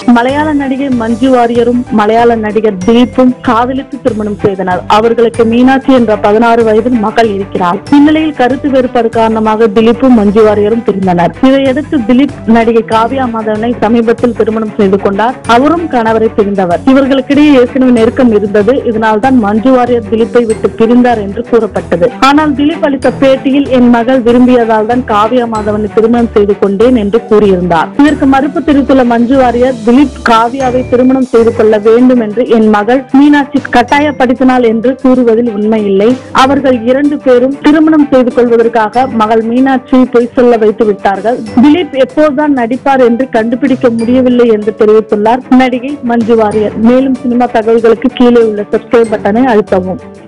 மலையாள நடிகை மஞ்சு வாரியரும் மலையாள நடிகர் திலீப்பும் காதலித்து திருமணம் செய்தனர் அவர்களுக்கு மீனாட்சி என்ற பதினாறு வயதில் மகள் இருக்கிறார் இந்நிலையில் கருத்து வேறுபாடு காரணமாக திலீப்பும் மஞ்சு வாரியரும் பிரிந்தனர் இதையடுத்து திலீப் நடிகை காவ்யா மாதவனை சமீபத்தில் திருமணம் செய்து கொண்டார் அவரும் கணவரை பிரிந்தவர் இவர்களுக்கிடையே ஏற்கனவே நெருக்கம் இருந்தது இதனால்தான் மஞ்சு வாரியர் திலீப்பை விட்டு பிரிந்தார் என்று கூறப்பட்டது ஆனால் திலீப் அளித்த பேட்டியில் என் மகள் விரும்பியதால் தான் காவ்யா மாதவனை திருமணம் செய்து கொண்டேன் என்று கூறியிருந்தார் இதற்கு மறுப்பு தெரிவித்துள்ள மஞ்சு வாரியர் திலீப் காவ்யாவை திருமணம் செய்து கொள்ள வேண்டும் என்று என் மகள் மீனாட்சி கட்டாயப்படுத்தினாள் என்று கூறுவதில் உண்மையில்லை அவர்கள் இரண்டு பேரும் திருமணம் செய்து கொள்வதற்காக மகள் மீனாட்சியை பொய் சொல்ல வைத்து விட்டார்கள் திலீப் எப்போதுதான் நடிப்பார் என்று கண்டுபிடிக்க முடியவில்லை என்று தெரிவித்துள்ளார் நடிகை மஞ்சு வாரியர் மேலும் சினிமா தகவல்களுக்கு கீழே உள்ள சப்ஸ்கிரைப் பட்டனை அழுத்தவும்